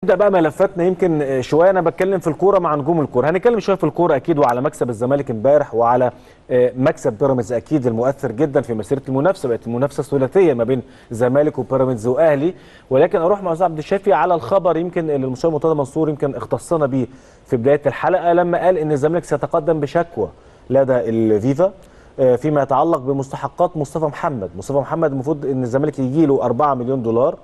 نبدا بقى ملفاتنا يمكن شويه انا بتكلم في الكوره مع نجوم الكوره هنتكلم شويه في الكوره اكيد وعلى مكسب الزمالك امبارح وعلى مكسب بيراميدز اكيد المؤثر جدا في مسيره المنافسه بقت المنافسه ثلاثيه ما بين الزمالك وبيراميدز واهلي ولكن اروح مع استاذ عبد الشافي على الخبر يمكن اللي المستشار مرتضى منصور يمكن اختصنا بيه في بدايه الحلقه لما قال ان الزمالك سيتقدم بشكوى لدى الفيفا فيما يتعلق بمستحقات مصطفى محمد مصطفى محمد المفروض ان الزمالك يجي له 4 مليون دولار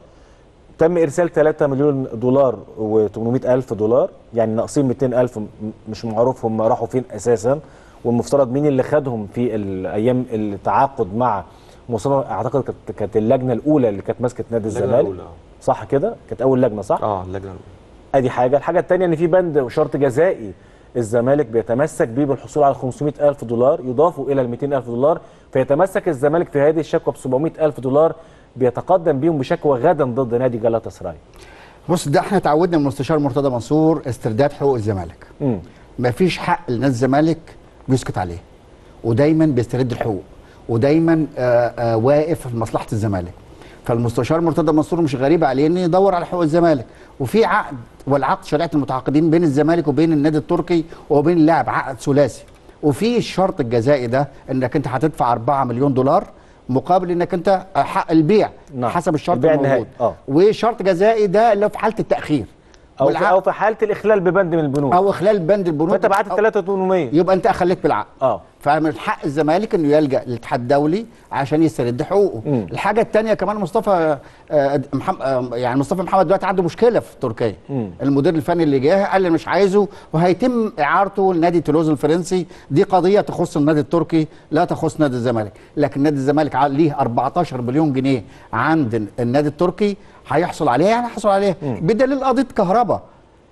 تم ارسال 3 مليون دولار و800 الف دولار يعني ناقصين 200 الف مش معروف هم راحوا فين اساسا والمفترض مين اللي خدهم في الايام التعاقد مع مصطفى اعتقد كانت اللجنه الاولى اللي كانت ماسكه نادي الزمالك صح كده كانت اول لجنه صح اه اللجنه الاولى ادي حاجه الحاجه الثانيه ان في بند وشرط جزائي الزمالك بيتمسك بيه بالحصول على 500 ألف دولار يضافوا إلى ال 200 ألف دولار فيتمسك الزمالك في هذه الشكوى ب 700 ألف دولار بيتقدم بيهم بشكوى غدا ضد نادي جالاتا سراي بص ده احنا تعودنا من المستشار مرتضى منصور استرداد حقوق الزمالك مفيش حق لنادي الزمالك بيسكت عليه ودايما بيسترد الحقوق ودايما آآ آآ واقف في مصلحه الزمالك فالمستشار مرتضى منصور مش غريب عليه انه يدور على حقوق الزمالك وفي عقد والعقد شريعه المتعاقدين بين الزمالك وبين النادي التركي وبين اللاعب عقد ثلاثي وفي الشرط الجزائي ده انك انت هتدفع 4 مليون دولار مقابل انك انت حق البيع نعم. حسب الشرط البيع الموجود آه. وشرط جزائي ده اللي في حاله التاخير او في او في حاله الاخلال ببند من البنود او اخلال بند البنود فانت بعت 3800 يبقى انت اخليت بالعقد اه فمن حق الزمالك انه يلجا للاتحاد الدولي عشان يسترد حقوقه مم. الحاجه الثانيه كمان مصطفى آه، محمد آه، يعني مصطفى محمد دلوقتي عنده مشكله في تركيا مم. المدير الفني اللي جه قال لي مش عايزه وهيتم اعارته لنادي تولوز الفرنسي دي قضيه تخص النادي التركي لا تخص نادي الزمالك لكن نادي الزمالك ع- ليه 14 مليون جنيه عند النادي التركي هيحصل عليها يعني هيحصل عليها بدليل قضيه كهرباء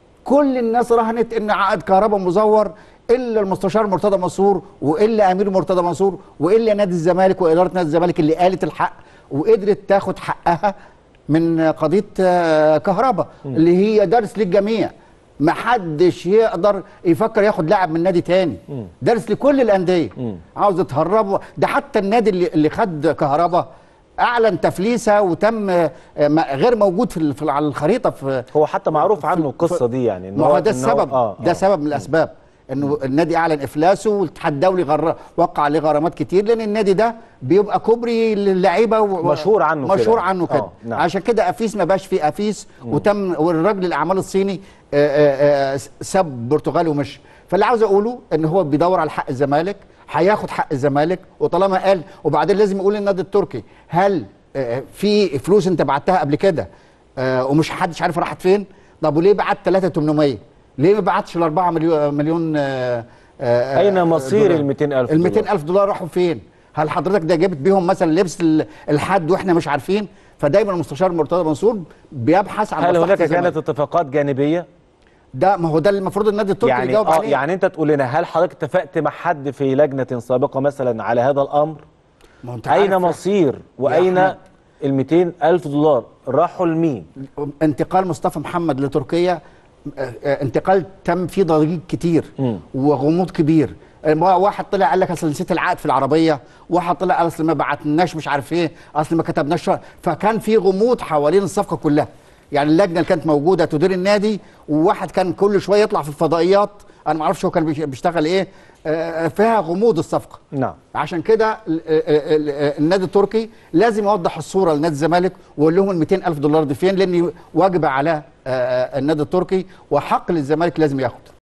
كل الناس رهنت ان عقد كهرباء مزور الا المستشار مرتضى منصور والا امير مرتضى منصور والا نادي الزمالك واداره نادي الزمالك اللي قالت الحق وقدرت تاخد حقها من قضيه آه، كهرباء اللي هي درس للجميع ما حدش يقدر يفكر ياخد لاعب من نادي تاني درس لكل الانديه عاوز تهربوا ده حتى النادي اللي, اللي خد كهرباء اعلن تفليسه وتم آه، ما- غير موجود في ال- في- على الخريطه في هو حتى معروف عنه القصه دي يعني إن ما هو ده إن السبب آه ده آه. سبب من الاسباب انه النادي اعلن افلاسه والاتحاد الدولي غر... وقع عليه غرامات كتير لان النادي ده بيبقى كوبري للعيبه و... مشهور عنه كده. مشهور عنه كده آه، نعم. عشان كده افيس ما بقاش فيه افيس وتم والراجل الاعمال الصيني آه، آه، آه، ساب برتغالي ومشي فاللي عاوز اقوله ان هو بيدور على حق الزمالك هياخد حق الزمالك وطالما قال وبعدين لازم يقول للنادي التركي هل آه، في فلوس انت بعتها قبل كده آه، ومش حدش عارف راحت فين طب وليه بعت 3800 ليه ما بعتش ال 4 مليون مليون آه، آه، اين مصير دولار؟ ال 200000 ال 200000 دولار راحوا فين؟ هل حضرتك ده جبت بيهم مثلا لبس ال- الحد واحنا مش عارفين؟ فدايما المستشار مرتضى منصور بيبحث عن هل مصلحة هناك الزمالك. كانت اتفاقات جانبيه ده ما هو ده اللي المفروض النادي التركي يعني يجاوب اه عليه يعني انت تقول لنا هل حضرتك اتفقت مع حد في لجنه سابقه مثلا على هذا الامر ما هو انت اين عارف مصير واين أحمد. ال 200000 دولار راحوا لمين انتقال مصطفى محمد لتركيا آه، آه، انتقال تم فيه ضجيج كتير مم. وغموض كبير آه، واحد طلع قال لك اصل نسيت العقد في العربيه واحد طلع قال اصل ما بعتناش مش عارف ايه اصل ما كتبناش شرط. فكان في غموض حوالين الصفقه كلها يعني اللجنه اللي كانت موجوده تدير النادي وواحد كان كل شويه يطلع في الفضائيات انا ما اعرفش هو كان بيش- بيشتغل ايه آه، فيها غموض الصفقه نعم عشان كده ال- ال- ال- النادي التركي لازم يوضح الصوره لنادي الزمالك ويقول لهم ال 200 الف دولار دي فين لان واجب على آه، آه، النادي التركي وحق للزمالك لازم ياخد